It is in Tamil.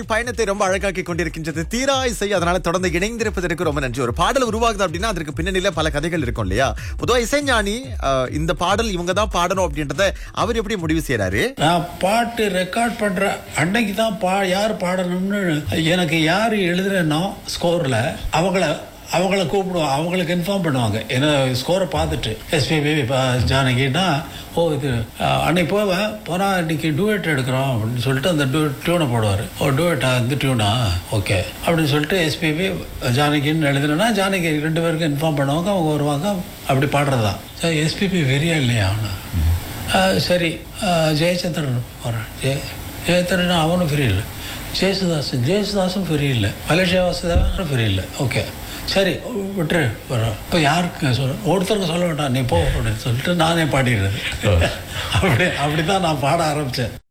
பயணத்தை ரொம்ப அழகாக்கி கொண்டிருக்கின்றது தீரா இசை அதனால தொடர்ந்து இணைந்திருப்பதற்கு ரொம்ப நன்றி ஒரு பாடல் உருவாகுது அப்படின்னா அதற்கு பின்னணியில பல கதைகள் இருக்கும் இல்லையா பொதுவா இசைஞானி அஹ், இந்த பாடல் இவங்க தான் பாடணும் அப்படின்றத அவர் எப்படி முடிவு செய்யறாரு நான் பாட்டு ரெக்கார்ட் பண்ற அன்னைக்கு தான் பா யார் பாடணும்னு எனக்கு யார் எழுதுறேனோ ஸ்கோர்ல அவங்கள அவங்கள கூப்பிடுவோம் அவங்களுக்கு இன்ஃபார்ம் பண்ணுவாங்க ஏன்னா ஸ்கோரை பார்த்துட்டு எஸ்பிபி ஜானகின்னா ஓ இது அஹ், அன்னைக்கு போவேன் போனால் இன்னைக்கு டூயட் எடுக்கிறோம் அப்படின்னு சொல்லிட்டு அந்த டூ டியூனை போடுவார் ஓ டூயட்டா இந்த டியூனா ஓகே அப்படின்னு சொல்லிட்டு எஸ்பிபி ஜானகின்னு எழுதுனா ஜானகி ரெண்டு பேருக்கும் இன்ஃபார்ம் பண்ணுவாங்க அவங்க வருவாங்க அப்படி பாடுறது தான் சார் எஸ்பிபி வெறியா இல்லையா அவனா ஆ, சரி ஆ, ஜெயச்சந்திரன் போகிறேன் ஜெய ஜெயச்சந்திரன் அவனும் ஃப்ரீ இல்லை ஜெயசுதாசன் ஜெயசுதாசும் ஃப்ரீ இல்லை மலேசியா வாசுதேவனும் ஃப்ரீ இல்லை ஓகே சரி விட்டுரு வரோம் இப்போ யாருக்கு சொல்ல ஒருத்தருக்கு சொல்ல வேண்டாம் நீ போ அப்படின்னு சொல்லிட்டு நானே பாடிடுறது அப்படி அப்படி தான் நான் பாட ஆரம்பித்தேன்